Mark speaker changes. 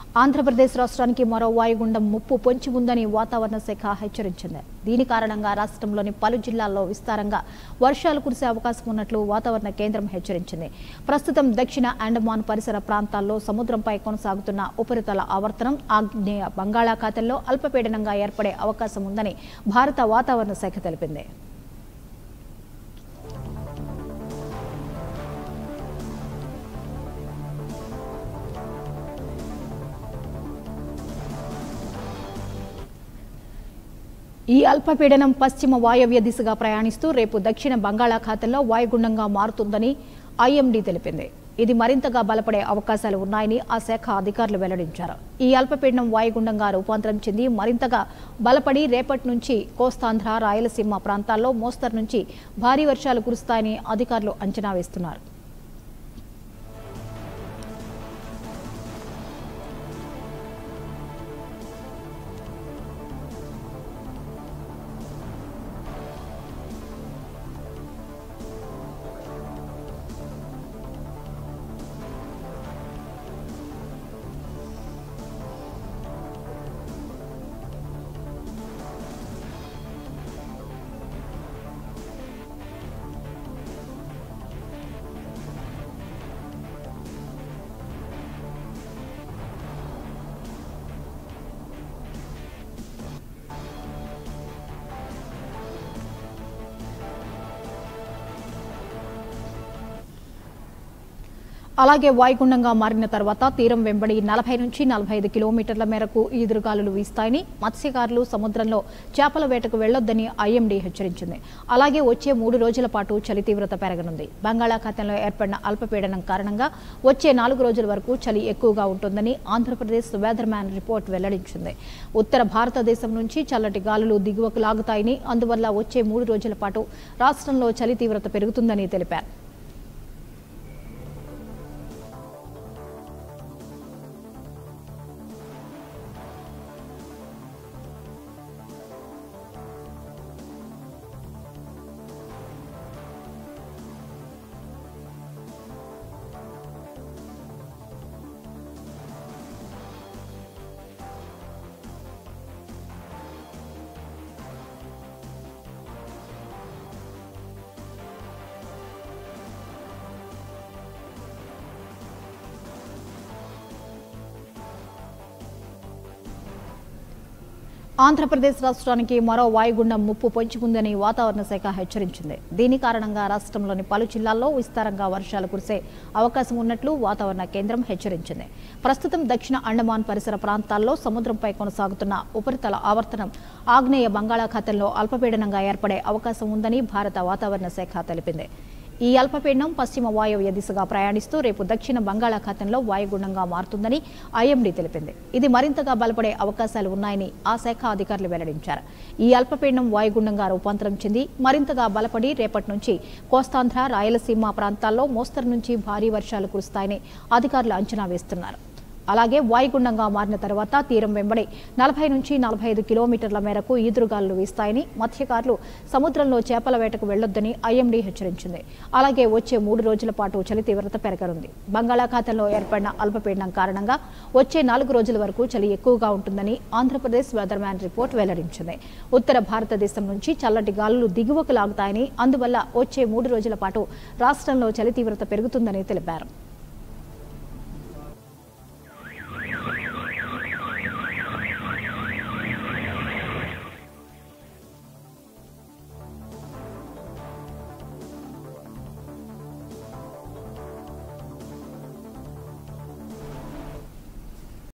Speaker 1: ఆంధ్రప్రదేశ్ రాష్ట్రానికి మరో వాయుగుండం ముప్పు పొంచి ఉందని వాతావరణ శాఖ హెచ్చరించింది దీని కారణంగా రాష్ట్రంలోని పలు జిల్లాల్లో విస్తారంగా వర్షాలు కురిసే అవకాశం ఉన్నట్లు వాతావరణ కేంద్రం హెచ్చరించింది ప్రస్తుతం దక్షిణ అండమాన్ పరిసర ప్రాంతాల్లో సముద్రంపై కొనసాగుతున్న ఉపరితల ఆవర్తనం ఆగ్నేయ బంగాళాఖాతంలో అల్పపీడనంగా ఏర్పడే అవకాశం ఉందని భారత వాతావరణ శాఖ తెలిపింది ఈ అల్పపీడనం పశ్చిమ వాయవ్య దిశగా ప్రయాణిస్తూ రేపు దక్షిణ బంగాళాఖాతంలో వాయుగుండంగా మారుతుందని ఐఎండీ తెలిపింది ఇది మరింతగా బలపడే అవకాశాలు ఉన్నాయని ఆ శాఖ అధికారులు వెల్లడించారు ఈ అల్పపీడనం వాయుగుండంగా రూపాంతరం చెంది మరింతగా బలపడి రేపటి నుంచి కోస్తాంధ్ర రాయలసీమ ప్రాంతాల్లో మోస్తరు నుంచి భారీ వర్షాలు కురుస్తాయని అధికారులు అంచనా వేస్తున్నారు అలాగే వాయుగుండంగా మారిన తర్వాత తీరం వెంబడి నలభై నుంచి నలభై ఐదు కిలోమీటర్ల మేరకు ఈదురుగాలులు వీస్తాయని మత్స్యకారులు సముద్రంలో చేపల వేటకు వెళ్లొద్దని ఐఎండీ హెచ్చరించింది అలాగే వచ్చే మూడు రోజుల పాటు చలి తీవ్రత పెరగనుంది బంగాళాఖాతంలో ఏర్పడిన అల్పపీడనం కారణంగా వచ్చే నాలుగు రోజుల వరకు చలి ఎక్కువగా ఉంటుందని ఆంధ్రప్రదేశ్ వెదర్ మ్యాన్ రిపోర్ట్ వెల్లడించింది ఉత్తర భారతదేశం నుంచి చల్లటి గాలులు దిగువకు లాగుతాయని అందువల్ల వచ్చే మూడు రోజుల పాటు రాష్ట్రంలో చలి తీవ్రత పెరుగుతుందని తెలిపారు ఆంధ్రప్రదేశ్ రాష్ట్రానికి మరో వాయుగుండం ముప్పు పొంచి ఉందని వాతావరణ శాఖ హెచ్చరించింది దీని కారణంగా రాష్ట్రంలోని పలు జిల్లాల్లో విస్తారంగా వర్షాలు కురిసే అవకాశం ఉన్నట్లు వాతావరణ కేంద్రం హెచ్చరించింది ప్రస్తుతం దక్షిణ అండమాన్ పరిసర ప్రాంతాల్లో సముద్రంపై కొనసాగుతున్న ఉపరితల ఆవర్తనం ఆగ్నేయ బంగాళాఖాతంలో అల్పపీడనంగా ఏర్పడే అవకాశం ఉందని భారత వాతావరణ శాఖ తెలిపింది ఈ అల్పపీడనం పశ్చిమ వాయవ్య దిశగా ప్రయాణిస్తూ రేపు దక్షిణ బంగాళాఖాతంలో వాయుగుండంగా మారుతుందని ఐఎండీ తెలిపింది ఇది మరింతగా బలపడే అవకాశాలు ఉన్నాయని ఆ శాఖ అధికారులు వెల్లడించారు ఈ అల్పపీడనం వాయుగుండంగా రూపాంతరం చెంది మరింతగా బలపడి రేపటి నుంచి కోస్తాంధ్ర రాయలసీమ ప్రాంతాల్లో మోస్తరు నుంచి భారీ వర్షాలు కురుస్తాయని అధికారులు అంచనా వేస్తున్నారు అలాగే వాయుగుండంగా మారిన తర్వాత తీరం వెంబడి నలభై నుంచి నలభై ఐదు కిలోమీటర్ల మేరకు ఈదురుగాలులు వీస్తాయని మత్స్యకారులు సముద్రంలో చేపల వేటకు వెళ్లొద్దని ఐఎండీ హెచ్చరించింది అలాగే వచ్చే మూడు రోజుల పాటు చలి తీవ్రత పెరగనుంది బంగాళాఖాతంలో ఏర్పడిన అల్పపీడనం కారణంగా వచ్చే నాలుగు రోజుల వరకు చలి ఎక్కువగా ఉంటుందని ఆంధ్రప్రదేశ్ వెదర్ మ్యాన్ రిపోర్ట్ వెల్లడించింది ఉత్తర భారతదేశం నుంచి చల్లటి గాలులు దిగువకు లాగుతాయని అందువల్ల వచ్చే మూడు రోజుల పాటు రాష్ట్రంలో చలి తీవ్రత పెరుగుతుందని తెలిపారు